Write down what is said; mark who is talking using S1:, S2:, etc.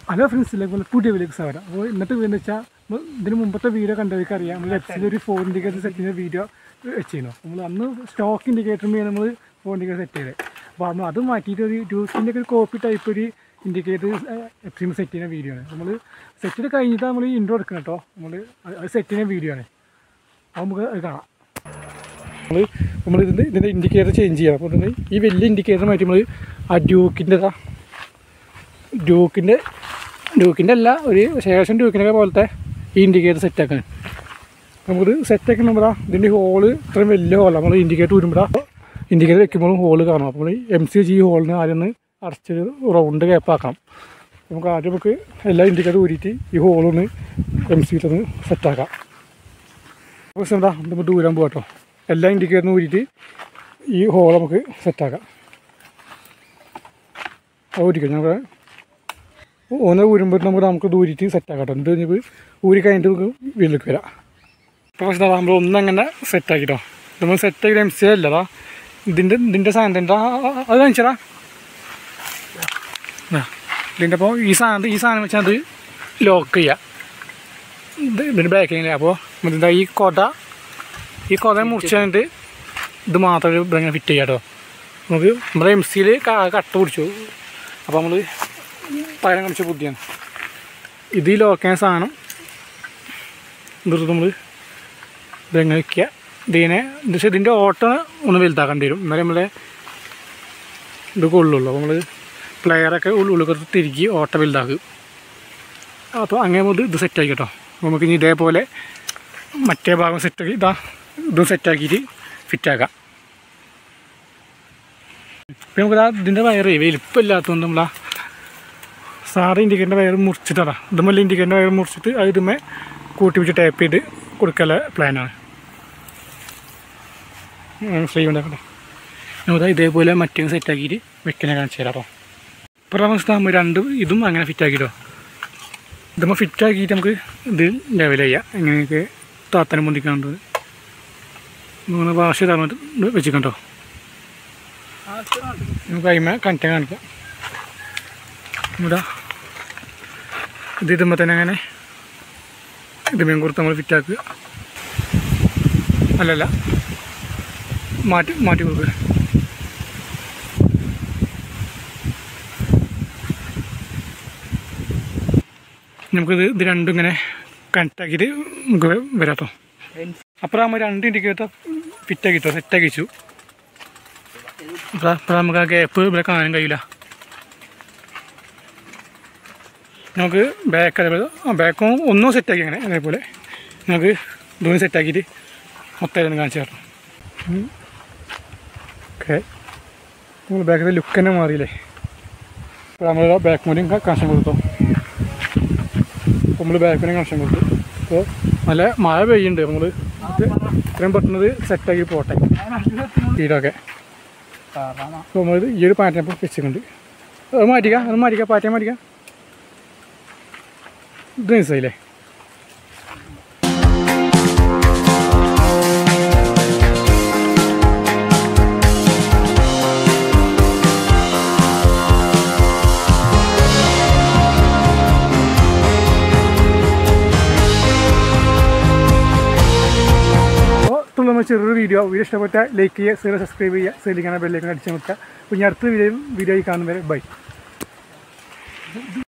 S1: hello friends ഇതേപോലെ പുതിയ video സാധനം അപ്പോൾ ഇന്നത്തെ വീഡിയോ എന്ന് വെച്ചാൽ നമ്മൾ ഇതിന് മുമ്പത്തെ വീഡിയോ കണ്ടവർക്ക് അറിയാം നമ്മൾ എഫ്സിൽ ഒരു ഫോർ ഇൻഡിക്കേറ്റർ സെറ്റ് ചെയ്യുന്ന വീഡിയോ വെച്ചിരുന്നു നമ്മൾ അന്ന് സ്റ്റോക്ക് ഇൻഡിക്കേറ്റർ മീൻ നമ്മൾ ഫോർ ഇൻഡിക്കേറ്റർ സെറ്റ് ചെയ്തത് അപ്പോൾ നമ്മൾ അത് മാറ്റിയിട്ട് ഒരു ഡ്യൂസിൻ്റെ ഒക്കെ ഒരു കോപ്പി ടൈപ്പ് ഒരു ഇൻഡിക്കേറ്റർ എഫ്സിൽ സെറ്റ് ചെയ്യുന്ന വീഡിയോ ആണ് നമ്മൾ സെറ്റ് ചെയ്ത് കഴിഞ്ഞിട്ട് നമ്മൾ ഇൻട്രോ എടുക്കണം കേട്ടോ നമ്മൾ അത് സെറ്റ് ചെയ്യുന്ന വീഡിയോ ആണ് അപ്പോൾ നമുക്ക് അത് കാണാം നമ്മൾ നമ്മൾ ഇതിൻ്റെ ഇതിൻ്റെ ഇൻഡിക്കേറ്റർ ചേഞ്ച് ചെയ്യണം അപ്പോൾ ഇതിൻ്റെ ഈ വലിയ ഇൻഡിക്കേറ്റർ മാറ്റി നമ്മൾ ആ ഡ്യൂക്കിൻ്റെ ഡ്യൂക്കിൻ്റെ ഡ്യൂക്കിൻ്റെ അല്ല ഒരു ശേഷം ഡ്യൂക്കിനൊക്കെ പോലത്തെ ഈ ഇൻഡിക്കേറ്റർ സെറ്റാക്കാൻ നമുക്ക് സെറ്റാക്കുന്ന നമ്മളാ ഇതിൻ്റെ ഹോള് ഇത്രയും വലിയ ഹോളാണ് നമ്മൾ ഇൻഡിക്കേറ്റർ വരുമ്പോഴാ ഇൻഡിക്കേറ്റർ വെക്കുമ്പോഴും ഹോള് കാണണം അപ്പോൾ എം സി എച്ച് ഈ ഹോളിന് ആദ്യം ഒന്ന് അടച്ച് റൗണ്ട് ഗ്യാപ്പാക്കണം നമുക്ക് ആദ്യം നമുക്ക് എല്ലാ ഇൻഡിക്കേറ്റർ ഊരിയിട്ട് ഈ ഹോളൊന്ന് എം സിയിലൊന്ന് സെറ്റാക്കാം അപ്പോൾ എന്താ നമുക്ക് ദൂരം പോകട്ടോ എല്ലാ ഇൻഡിക്കേറ്ററും ഊരിയിട്ട് ഈ ഹോൾ നമുക്ക് സെറ്റാക്കാം ഊരിക്കാം ഞങ്ങൾ ഒന്ന് ഊരുമ്പോൾ നമുക്ക് നമുക്ക് ദൂരിട്ട് സെറ്റാക്കാം കേട്ടോ എന്നിട്ട് കഴിഞ്ഞപ്പോൾ ഊരി കഴിഞ്ഞിട്ട് നമുക്ക് വീട്ടിലേക്ക് വരാം ഇപ്പോൾ പക്ഷേ നമ്മൾ ഒന്നങ്ങനെ സെറ്റാക്കിട്ടോ നമ്മൾ സെറ്റാക്കി എം സി അല്ലടാ ഇതിൻ്റെ ഇതിൻ്റെ സാധനത്തിൻ്റെ അത് കാണിച്ചടാ ഇതിൻ്റെ അപ്പോൾ ഈ സാധനം ഈ സാധനം വെച്ചാൽ അത് ലോക്ക് ചെയ്യുക ഇത് ഇതിൻ്റെ ബാക്കിങ്ങില്ല അപ്പോൾ എന്താ ഈ കൊട ഈ കൊട മുറിച്ച് കഴിഞ്ഞിട്ട് ഇത് മാത്രം ഇങ്ങനെ ഫിറ്റ് ചെയ്യാം കേട്ടോ നമുക്ക് നമ്മുടെ എം സിയിൽ കട്ട പിടിച്ചു അപ്പോൾ നമ്മൾ പകരം കാണിച്ച ബുദ്ധിയാണ് ഇത് ഈ ലോക്കാൻ സാധനം ഇത് നമ്മൾ ഇതെങ്ങനെ വയ്ക്കുക ഇതിനെ പക്ഷേ ഇതിൻ്റെ ഓട്ടം ഒന്ന് വലുതാക്കേണ്ടി വരും എന്നാലും നമ്മളെ ഇത് കൊള്ളുള്ളൂ അപ്പോൾ നമ്മൾ പ്ലെയറൊക്കെ ഉള്ളിൽ കുറച്ച് തിരികെ ഓട്ട വലുതാക്കും അപ്പോൾ അങ്ങനെ ഇത് ഇത് സെറ്റാക്കി കേട്ടോ നമുക്ക് ഇനി ഇതേപോലെ മറ്റേ ഭാഗം സെറ്റാക്കി ഇതാ ഇതും സെറ്റാക്കിയിട്ട് ഫിറ്റാക്കാം ഇപ്പം നമുക്ക് ഇതിൻ്റെ വയറ് വലിപ്പമില്ലാത്തതുകൊണ്ട് നമ്മളാ സാറ് ഇൻഡിക്കേറ്ററിൻ്റെ വയർ മുറിച്ചിട്ടാണ് ഇതുമല്ല ഇൻഡിക്കേറ്ററിൻ്റെ വയർ മുറിച്ചിട്ട് അത് ഇതുമേ കൂട്ടി വെച്ച് ടാപ്പ് ചെയ്ത് കൊടുക്കാനുള്ള പ്ലാനാണ് ഫ്രീ ഉണ്ടാക്കട്ടെ നമുക്ക് ഇതേപോലെ മറ്റേ സെറ്റാക്കിയിട്ട് വെക്കനെ കാണിച്ചു തരാം അപ്പോൾ ഇപ്പോൾ അവസ്ഥ നമ്മൾ രണ്ട് ഇതും അങ്ങനെ ഫിറ്റാക്കിയിട്ടോ ഇതുമ്പോൾ ഫിറ്റാക്കിയിട്ട് നമുക്ക് ഇത് ലെവൽ ചെയ്യാം എങ്ങനെയൊക്കെ താത്തനം പൊന്തിക്കാനുള്ളത് നമ്മൾ ഭാഷ തന്നിട്ട് വെച്ചിട്ടുണ്ടോ നമുക്ക് അതിമ കണക്റ്റ് കാണിക്കാം ഇവിടെ ഇത് ഇതുമ്പോൾ തന്നെ അങ്ങനെ ഇത് മീൻ കൊടുത്ത് നമ്മൾ ഫിറ്റാക്കുക അല്ലല്ല മാറ്റി മാറ്റി കൊടുക്കുക നമുക്കിത് ഇത് രണ്ടും ഇങ്ങനെ കണക്റ്റ് ആക്കിയിട്ട് നമുക്ക് വരാട്ടോ അപ്പോൾ നമ്മൾ രണ്ട് ഇൻഡിക്കേറ്റർ ഫിറ്റാക്കിട്ടോ സെറ്റാക്കി വെച്ചു അപ്പോൾ അപ്പോൾ നമുക്ക് ആ ഗ്യാപ്പ് ഇവിടെ കാണാൻ കഴിയില്ല നമുക്ക് ബാക്ക് അതേപോലെ ആ ബാക്കും ഒന്നും സെറ്റാക്കി അങ്ങനെ അതേപോലെ നമുക്ക് ഇതൊന്നും സെറ്റാക്കിയിട്ട് മൊത്തം ഒന്ന് കാണിച്ചു തരണം ഓക്കെ നമ്മൾ ബാക്കിലെ ലുക്ക് തന്നെ മാറിയില്ലേ അപ്പോൾ നമ്മൾ ബാക്ക് മൂലം കണക്ഷൻ കൊടുത്തു അപ്പോൾ നമ്മൾ ബാക്കിന് കണക്ഷൻ കൊടുത്തു അപ്പോൾ നല്ല മഴ പെയ്യുന്നുണ്ട് നമ്മൾ ഇത്രയും പെട്ടെന്ന് സെറ്റാക്കി പോട്ടെ വീടൊക്കെ അപ്പോൾ നമ്മൾ ഈ ഒരു പാറ്റേൺ ഇപ്പോൾ വെച്ചിട്ടുണ്ട് അത് മാറ്റിക്കാം അത് മാറ്റിക്കാം പാറ്റേൺ മാറ്റിക്കാം ഇത് മനസ്സിലായില്ലേ അപ്പോൾ തുടർന്ന് ചെറിയൊരു വീഡിയോ വീഡിയോ ഇഷ്ടപ്പെട്ട ലൈക്ക് ചെയ്യുക സീറോ സബ്സ്ക്രൈബ് ചെയ്യുക സൈഡിൽ കാണാൻ ബെല്ലേക്ക് അടിച്ചു നോക്കുക അപ്പോൾ ഇനി അടുത്ത വീഡിയോ വീഡിയോ കാണുന്നവരെ ബൈ